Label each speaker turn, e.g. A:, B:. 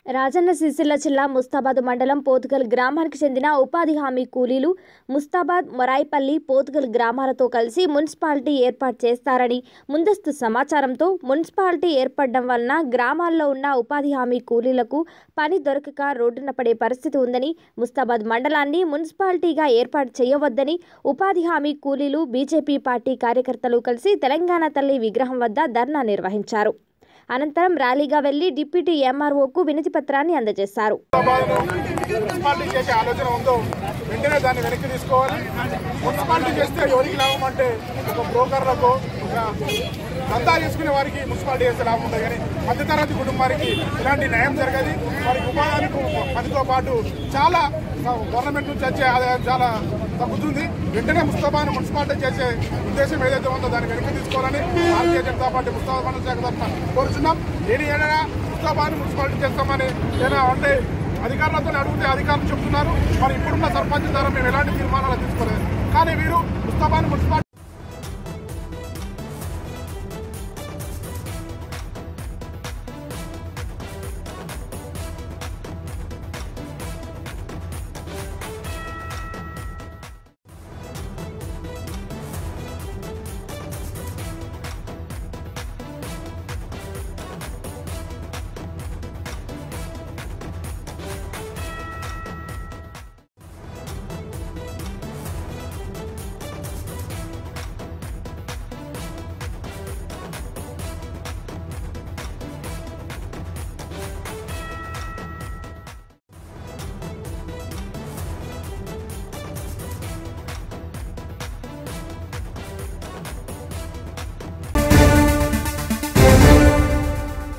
A: రాజన్న సిరిసిల్ల జిల్లా ముస్తాబాద్ మండలం పోతుగల్ గ్రామానికి చెందిన ఉపాధి హామీ కూలీలు ముస్తాబాద్ మొరాయిపల్లి పోతుగల్ గ్రామాలతో కలిసి మున్సిపాలిటీ ఏర్పాటు చేస్తారని ముందస్తు సమాచారంతో మున్సిపాలిటీ ఏర్పడడం వలన గ్రామాల్లో ఉన్న ఉపాధి హామీ కూలీలకు పని దొరకక రోడ్డున పడే పరిస్థితి ఉందని ముస్తాబాద్ మండలాన్ని మున్సిపాలిటీగా ఏర్పాటు చేయవద్దని ఉపాధి హామీ కూలీలు బీజేపీ పార్టీ కార్యకర్తలు కలిసి తెలంగాణ తల్లి విగ్రహం వద్ద ధర్నా నిర్వహించారు అనంతరం ర్యాలీగా వెళ్లి డిప్యూటీ ఎంఆర్ఓకు వినతి పత్రాన్ని అందజేశారు
B: హైదరాబాద్ను మున్సిపాలిటీ చేసే ఆలోచన ఉందో వెంటనే దాన్ని వెనక్కి తీసుకోవాలి మున్సిపాలిటీ చేస్తే ఎవరికి లాభం అంటే ఒక బ్రోకర్లకు ఒక దందా చేసుకునే వారికి మున్సిపాలిటీ చేస్తే లాభం ఉంటుంది కానీ మధ్యతరగతి కుటుంబానికి ఇలాంటి న్యాయం జరగదు వారికి ఉపాధికి పనితో పాటు చాలా గవర్నమెంట్ నుంచి వచ్చే ఆదాయం చాలా తగ్గుతుంది వెంటనే ముస్తాబాను మున్సిపాలిటీ చేసే ఉద్దేశం ఏదైతే ఉందో దాన్ని వెనక్కి తీసుకోవాలని భారతీయ జనతా పార్టీ ముస్తాబా మండల శాఖ తరఫున కోరుచున్నాం నేను ఏదైనా ముస్తాబాను మున్సిపాలిటీ చేస్తామని ఏదైనా అంటే అధికారులతో అడిగితే అధికారులు చెప్తున్నారు మరి ఇప్పుడున్న సర్పంచ్ ద్వారా మేము ఎలాంటి తీర్మానాలు తీసుకోలేదు కానీ వీరు ముస్తాబాను మున్సిపాలిటీ